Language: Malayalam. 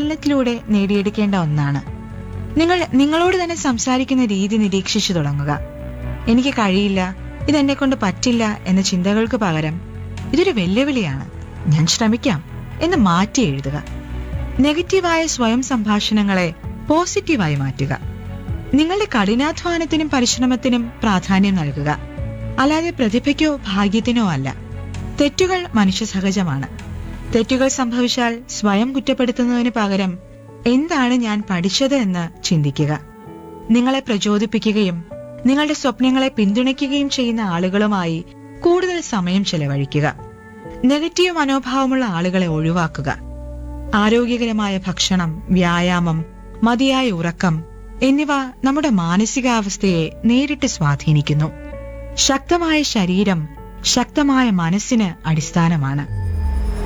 പരിശീലനത്തിലൂടെ നേടിയെടുക്കേണ്ട ഒന്നാണ് നിങ്ങൾ നിങ്ങളോട് തന്നെ സംസാരിക്കുന്ന രീതി നിരീക്ഷിച്ചു തുടങ്ങുക എനിക്ക് കഴിയില്ല ഇതെന്നെ കൊണ്ട് പറ്റില്ല എന്ന ചിന്തകൾക്ക് പകരം ഇതൊരു വെല്ലുവിളിയാണ് ഞാൻ ശ്രമിക്കാം എന്ന് മാറ്റി എഴുതുക നെഗറ്റീവായ സ്വയം സംഭാഷണങ്ങളെ പോസിറ്റീവായി മാറ്റുക നിങ്ങളുടെ കഠിനാധ്വാനത്തിനും പരിശ്രമത്തിനും പ്രാധാന്യം നൽകുക അല്ലാതെ പ്രതിഭയ്ക്കോ ഭാഗ്യത്തിനോ അല്ല തെറ്റുകൾ മനുഷ്യ സഹജമാണ് തെറ്റുകൾ സംഭവിച്ചാൽ സ്വയം കുറ്റപ്പെടുത്തുന്നതിന് പകരം എന്താണ് ഞാൻ പഠിച്ചത് എന്ന് ചിന്തിക്കുക നിങ്ങളെ പ്രചോദിപ്പിക്കുകയും നിങ്ങളുടെ സ്വപ്നങ്ങളെ പിന്തുണയ്ക്കുകയും ചെയ്യുന്ന ആളുകളുമായി കൂടുതൽ സമയം ചെലവഴിക്കുക നെഗറ്റീവ് മനോഭാവമുള്ള ആളുകളെ ഒഴിവാക്കുക ആരോഗ്യകരമായ ഭക്ഷണം വ്യായാമം മതിയായ ഉറക്കം എന്നിവ നമ്മുടെ മാനസികാവസ്ഥയെ നേരിട്ട് സ്വാധീനിക്കുന്നു ശക്തമായ ശരീരം ശക്തമായ മനസ്സിന് അടിസ്ഥാനമാണ്